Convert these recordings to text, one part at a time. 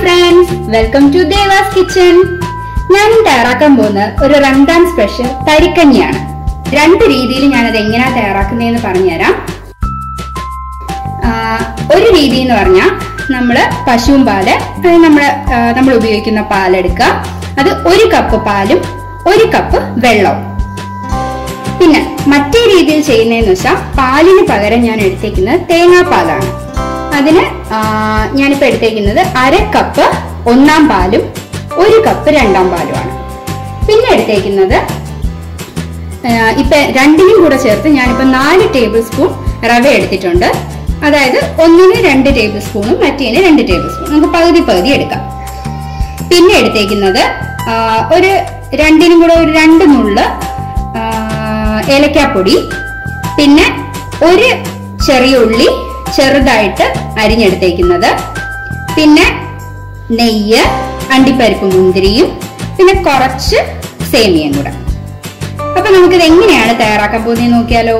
friends welcome to Deva's kitchen ഞാൻ തയ്യാറാക്കാൻ പോകുന്ന ഒരു റംദാൻ സ്പെഷ്യൽ തരിക്കഞ്ഞിയാണ് രണ്ട് രീതിയിൽ ഞാനത് എങ്ങനെയാ തയ്യാറാക്കുന്നതെന്ന് പറഞ്ഞുതരാം ആ, ഒരു രീതി എന്ന് പറഞ്ഞാൽ നമ്മൾ പശുവും പാല് നമ്മൾ നമ്മൾ ഉപയോഗിക്കുന്ന പാലെടുക്കുക അത് ഒരു കപ്പ് പാലും ഒരു കപ്പ് വെള്ളവും പിന്നെ മറ്റേ രീതിയിൽ ചെയ്യുന്നതെന്ന് വെച്ചാൽ പാലിന് പകരം ഞാൻ എടുത്തേക്കുന്നത് തേങ്ങാപ്പാലാണ് അതിന് ആ, ഞാനിപ്പോ എടുത്തേക്കുന്നത് അര കപ്പ് ഒന്നാം പാലും ഒരു കപ്പ് രണ്ടാം പാലുമാണ് പിന്നെ എടുത്തേക്കുന്നത് ആ, ഇപ്പൊ രണ്ടിനും കൂടെ ചേർത്ത് ഞാനിപ്പോ നാല് ടേബിൾ സ്പൂൺ റവ എടുത്തിട്ടുണ്ട് അതായത് ഒന്നിന് രണ്ട് ടേബിൾ സ്പൂണും മറ്റേന് രണ്ട് ടേബിൾ സ്പൂൺ നമുക്ക് പകുതി പകുതി എടുക്കാം പിന്നെ എടുത്തേക്കുന്നത് ആ, ഒരു രണ്ടിനും കൂടെ ഒരു രണ്ട് നുള്ള് ആ, ഏലക്കാപ്പൊടി പിന്നെ ഒരു ചെറിയ ഉള്ളി ചെറുതായിട്ട് അരിഞ്ഞെടുത്തേക്കുന്നത് പിന്നെ നെയ്യ് അണ്ടിപ്പരിപ്പ് മുന്തിരിയും പിന്നെ കുറച്ച് സേമിയയും കൂടെ അപ്പൊ നമുക്കിത് എങ്ങനെയാണ് തയ്യാറാക്കാൻ പോകുന്നത് നോക്കിയാലോ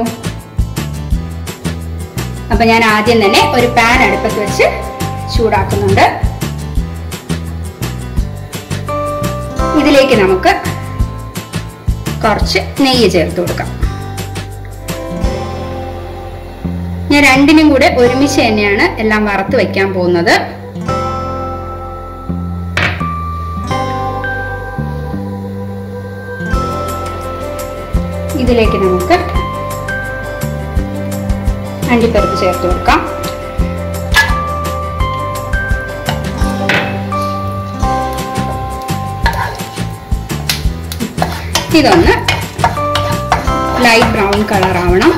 അപ്പൊ ഞാൻ ആദ്യം തന്നെ ഒരു പാൻ അടുപ്പത്ത് വെച്ച് ചൂടാക്കുന്നുണ്ട് ഇതിലേക്ക് നമുക്ക് കുറച്ച് നെയ്യ് ചേർത്ത് കൊടുക്കാം ഞാൻ രണ്ടിനും കൂടെ ഒരുമിച്ച് തന്നെയാണ് എല്ലാം വറുത്ത് വെക്കാൻ പോകുന്നത് ഇതിലേക്ക് നമുക്ക് അണ്ടിപ്പരിപ്പ് ചേർത്ത് കൊടുക്കാം ഇതൊന്ന് ലൈറ്റ് ബ്രൗൺ കളർ ആവണം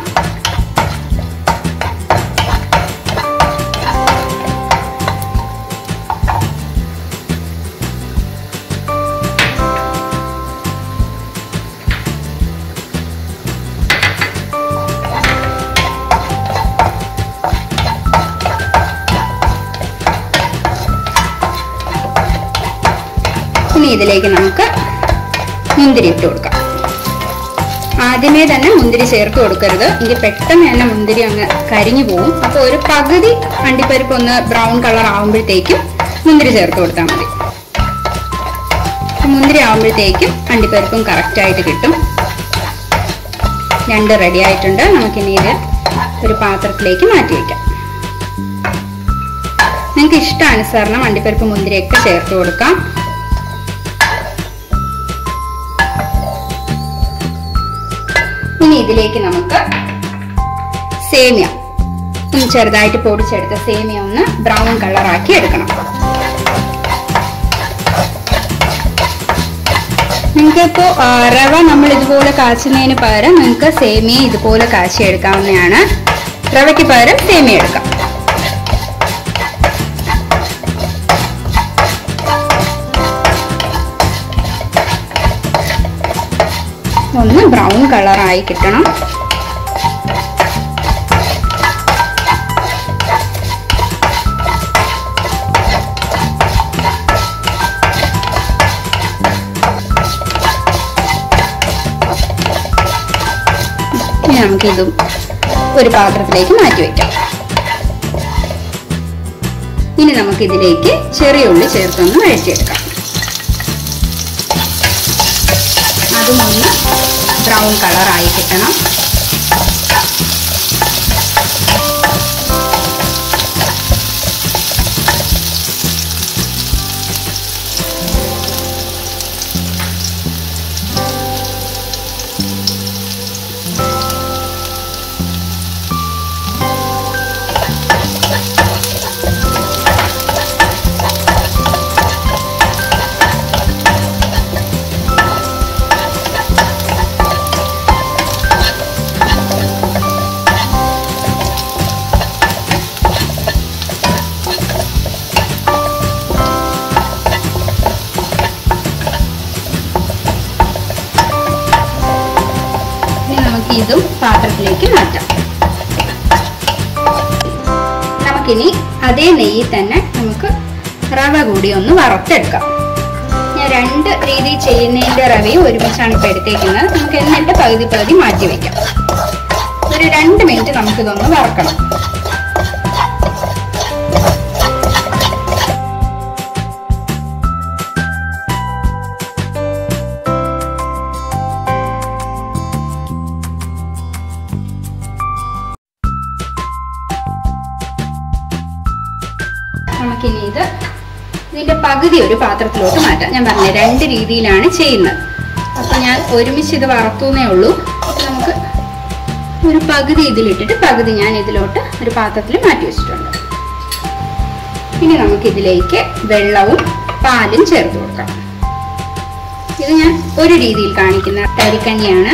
ഇനി ഇതിലേക്ക് നമുക്ക് മുന്തിരി ഇട്ട് കൊടുക്കാം ആദ്യമേ തന്നെ മുന്തിരി ചേർത്ത് കൊടുക്കരുത് എങ്കിൽ പെട്ടെന്ന് തന്നെ മുന്തിരി അങ്ങ് കരിഞ്ഞു പോകും അപ്പോൾ ഒരു പകുതി അണ്ടിപ്പരിപ്പ് ഒന്ന് ബ്രൗൺ കളർ ആവുമ്പോഴത്തേക്കും മുന്തിരി ചേർത്ത് കൊടുത്താൽ മതി അപ്പോൾ മുന്തിരി ആവുമ്പോഴത്തേക്കും അണ്ടിപ്പരിപ്പും കറക്റ്റ് ആയിട്ട് കിട്ടും രണ്ട് റെഡി ആയിട്ടുണ്ട് നമുക്കിനി ഇത് ഒരു പാത്രത്തിലേക്ക് മാറ്റി വയ്ക്കാം നിങ്ങൾക്ക് ഇഷ്ടാനുസരണം അണ്ടിപ്പരിപ്പ് മുന്തിരിയൊക്കെ ചേർത്ത് കൊടുക്കാം ഇനി ഇതിലേക്ക് നമുക്ക് സേമിയ ഒന്ന് ചെറുതായിട്ട് പൊടിച്ചെടുത്ത സേമിയ ഒന്ന് ബ്രൗൺ കളറാക്കി എടുക്കണം നിങ്ങൾക്ക് ഇപ്പോ റവ നമ്മൾ ഇതുപോലെ കാച്ചുന്നതിന് പകരം നിങ്ങൾക്ക് സേമിയ ഇതുപോലെ കാച്ചി എടുക്കാവുന്നതാണ് റവയ്ക്ക് പകരം സേമിയ എടുക്കാം ഒന്ന് ബ്രൗൺ കളറായി കിട്ടണം ഇനി നമുക്കിതും ഒരു പാത്രത്തിലേക്ക് മാറ്റി വയ്ക്കാം ഇനി നമുക്കിതിലേക്ക് ചെറിയ ഉള്ളി ചേർത്തൊന്ന് വഴറ്റിയെടുക്കാം അതും ഒന്ന് ബ്രൗൺ കളറായി കിട്ടണം ഇനി നമുക്ക് ഇതും പാത്രത്തിലേക്ക് മാറ്റാം നമുക്കിനി അതേ നെയ്യിൽ തന്നെ നമുക്ക് റവ കൂടി ഒന്ന് വറുത്തെടുക്കാം ഞാൻ രണ്ട് രീതി ചെയ്യുന്നതിന്റെ റവയും ഒരുമിച്ചാണ് ഇപ്പൊ എടുത്തേക്കുന്നത് നമുക്ക് എന്നിട്ട് പകുതി പകുതി മാറ്റി വെക്കാം ഒരു രണ്ട് മിനിറ്റ് നമുക്കിതൊന്ന് വറക്കണം നമുക്കിനി ഇത് ഇതിന്റെ പകുതി ഒരു പാത്രത്തിലോട്ട് മാറ്റാം ഞാൻ പറഞ്ഞ രണ്ട് രീതിയിലാണ് ചെയ്യുന്നത് അപ്പൊ ഞാൻ ഒരുമിച്ച് ഇത് വറുത്തുന്നേ ഉള്ളൂ അപ്പൊ നമുക്ക് ഒരു പകുതി ഇതിലിട്ടിട്ട് പകുതി ഞാൻ ഇതിലോട്ട് ഒരു പാത്രത്തിൽ മാറ്റി വെച്ചിട്ടുണ്ട് ഇനി നമുക്ക് ഇതിലേക്ക് വെള്ളവും പാലും ചേർത്ത് കൊടുക്കാം ഇത് ഞാൻ ഒരു രീതിയിൽ കാണിക്കുന്ന തരിക്കഞ്ഞിയാണ്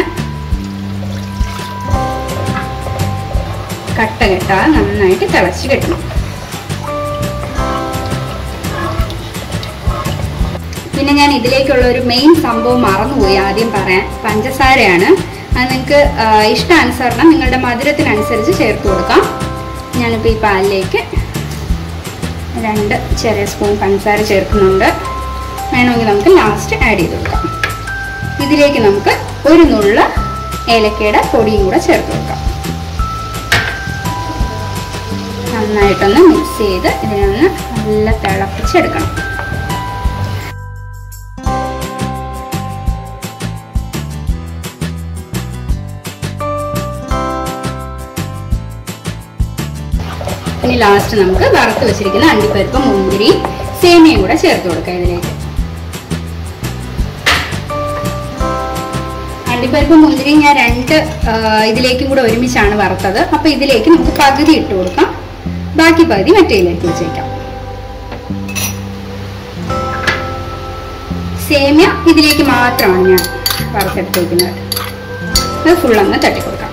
കട്ട കെട്ടാതെ നന്നായിട്ട് തിളച്ച് കിട്ടണം പിന്നെ ഞാൻ ഇതിലേക്കുള്ള ഒരു മെയിൻ സംഭവം മറന്നുപോയി ആദ്യം പറയാൻ പഞ്ചസാരയാണ് അത് നിങ്ങൾക്ക് ഇഷ്ടാനുസരണം നിങ്ങളുടെ മധുരത്തിനനുസരിച്ച് ചേർത്ത് കൊടുക്കാം ഞാനിപ്പോൾ ഈ പാലിലേക്ക് രണ്ട് ചെറിയ സ്പൂൺ പഞ്ചസാര ചേർക്കുന്നുണ്ട് വേണമെങ്കിൽ നമുക്ക് ലാസ്റ്റ് ആഡ് ചെയ്ത് കൊടുക്കാം ഇതിലേക്ക് നമുക്ക് ഒരു നുള്ള ഏലക്കയുടെ പൊടിയും കൂടെ ചേർത്ത് കൊടുക്കാം നന്നായിട്ടൊന്ന് മിക്സ് ചെയ്ത് ഇതിനൊന്ന് നല്ല തിളപ്പിച്ചെടുക്കണം ഇനി ലാസ്റ്റ് നമുക്ക് വറുത്ത് വെച്ചിരിക്കുന്ന അണ്ടിപ്പരിപ്പ് മുന്തിരി സേമിയയും കൂടെ ചേർത്ത് കൊടുക്കാം ഇതിലേക്ക് അണ്ടിപ്പരിപ്പ് മുന്തിരി ഞാൻ രണ്ട് ആ, ഇതിലേക്കും കൂടെ ഒരുമിച്ചാണ് വറുത്തത് അപ്പൊ ഇതിലേക്ക് നമുക്ക് പകുതി ഇട്ട് കൊടുക്കാം ബാക്കി പകുതി മറ്റേതിലേക്ക് വെച്ചേക്കാം സേമിയ ഇതിലേക്ക് മാത്രമാണ് ഞാൻ വറുത്തെടുത്തേക്കുന്നത് അത് ഫുള്ളൊന്ന് തട്ടിക്കൊടുക്കാം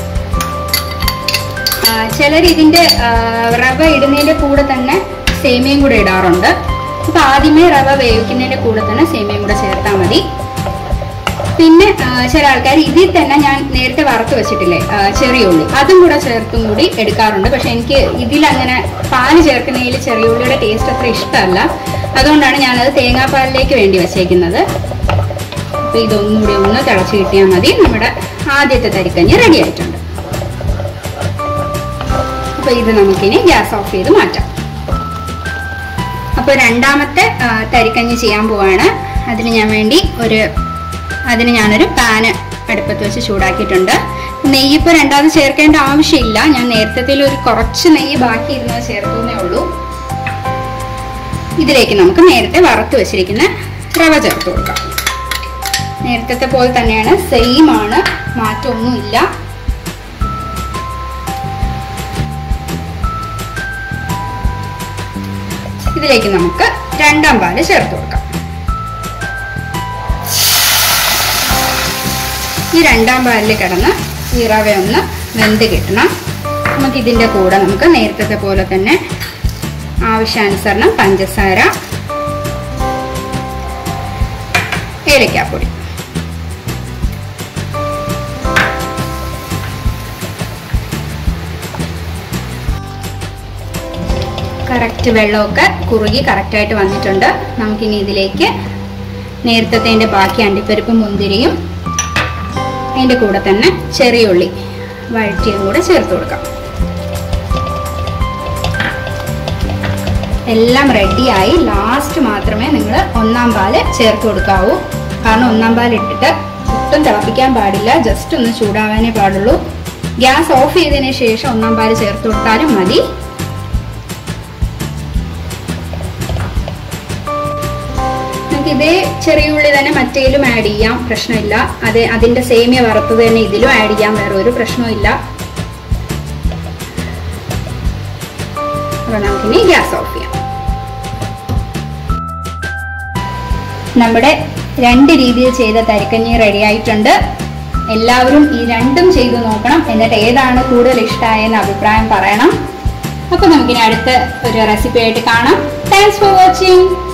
ചിലർ ഇതിന്റെ ആ, റവ ഇടുന്നതിന്റെ കൂടെ തന്നെ സേമിയയും കൂടെ ഇടാറുണ്ട് അപ്പൊ ആദ്യമേ റവ വേവിക്കുന്നതിന്റെ കൂടെ തന്നെ സേമിയയും കൂടെ ചേർത്താൽ മതി പിന്നെ ആ, ചില ആൾക്കാർ ഇതിൽ തന്നെ ഞാൻ നേരത്തെ വറുത്ത് വെച്ചിട്ടില്ലേ ആ, ചെറിയ ഉള്ളി അതും കൂടെ ചേർത്തും കൂടി എടുക്കാറുണ്ട് പക്ഷെ എനിക്ക് ഇതിൽ അങ്ങനെ പാല് ചേർക്കുന്നതിൽ ചെറിയ ഉള്ളിയുടെ ടേസ്റ്റ് അത്ര ഇഷ്ടമല്ല അതുകൊണ്ടാണ് ഞാനത് തേങ്ങാപ്പാലിലേക്ക് വേണ്ടി വെച്ചേക്കുന്നത് അപ്പൊ ഇതൊന്നും കൂടി ഒന്ന് തിളച്ച് കിട്ടിയാൽ മതി നമ്മുടെ ആദ്യത്തെ തരിക്കഞ്ഞ് റെഡി ആയിട്ടുണ്ട് അപ്പൊ ഇത് നമുക്കിനി ഗ്യാസ് ഓഫ് ചെയ്ത് മാറ്റാം അപ്പോൾ രണ്ടാമത്തെ ആ, തരിക്കഞ്ഞി ചെയ്യാൻ പോവാണ് അതിന് ഞാൻ വേണ്ടി ഒരു അതിന് ഞാനൊരു പാന് അടുപ്പത്ത് വെച്ച് ചൂടാക്കിയിട്ടുണ്ട് നെയ്യ് ഇപ്പോൾ രണ്ടാമത് ചേർക്കേണ്ട ആവശ്യമില്ല ഞാൻ നേരത്തെ ഒരു കുറച്ച് നെയ്യ് ബാക്കി ഇരുന്നത് ചേർക്കുന്നേ ഉള്ളൂ ഇതിലേക്ക് നമുക്ക് നേരത്തെ വറുത്ത് വെച്ചിരിക്കുന്ന റവ ചേർത്ത് കൊടുക്കാം നേരത്തെ പോലെ തന്നെയാണ് സെയിം ആണ് മാറ്റമൊന്നുമില്ല ഇതിലേക്ക് നമുക്ക് രണ്ടാം പാല് ചേർത്ത് കൊടുക്കാം ഈ രണ്ടാം പാലിൽ കിടന്ന് ഈ റവ ഒന്ന് വെന്ത് കിട്ടണം നമുക്ക് ഇതിൻ്റെ കൂടെ നമുക്ക് നേരത്തെ പോലെ തന്നെ ആവശ്യാനുസരണം പഞ്ചസാര ഏലക്കാപ്പൊടി കറക്റ്റ് വെള്ളമൊക്കെ കുറുകി കറക്റ്റായിട്ട് വന്നിട്ടുണ്ട് നമുക്കിനി ഇതിലേക്ക് നേരത്തെ ബാക്കി അണ്ടിപ്പരിപ്പും മുന്തിരിയും അതിൻ്റെ കൂടെ തന്നെ ചെറിയ ഉള്ളി വഴറ്റിയതും കൂടെ ചേർത്ത് കൊടുക്കാം എല്ലാം റെഡിയായി ലാസ്റ്റ് മാത്രമേ നിങ്ങൾ ഒന്നാം പാല് ചേർത്ത് കൊടുക്കാവൂ കാരണം ഒന്നാം പാൽ ഇട്ടിട്ട് ഒട്ടും തിളപ്പിക്കാൻ പാടില്ല ജസ്റ്റ് ഒന്ന് ചൂടാവാനേ പാടുള്ളൂ ഗ്യാസ് ഓഫ് ചെയ്തതിന് ശേഷം ഒന്നാം പാല് ചേർത്ത് കൊടുത്താലും മതി നമുക്ക് ഇതേ ചെറിയ ഉള്ളി തന്നെ മറ്റേലും ആഡ് ചെയ്യാം പ്രശ്നമില്ല അത് അതിന്റെ സേമിയ വറുത്തത് തന്നെ ഇതിലും ആഡ് ചെയ്യാം വേറെ ഒരു പ്രശ്നവും അപ്പൊ നമുക്കിനി ഗ്യാസ് ഓഫ് ചെയ്യാം നമ്മുടെ രണ്ട് രീതിയിൽ ചെയ്ത തരിക്കഞ്ഞി റെഡി ആയിട്ടുണ്ട് എല്ലാവരും ഈ രണ്ടും ചെയ്തു നോക്കണം എന്നിട്ട് ഏതാണ് കൂടുതൽ ഇഷ്ടമായെന്ന് അഭിപ്രായം പറയണം അപ്പൊ നമുക്കിനി അടുത്ത ഒരു റെസിപ്പി ആയിട്ട് കാണാം താങ്ക്സ് ഫോർ വാച്ചിങ്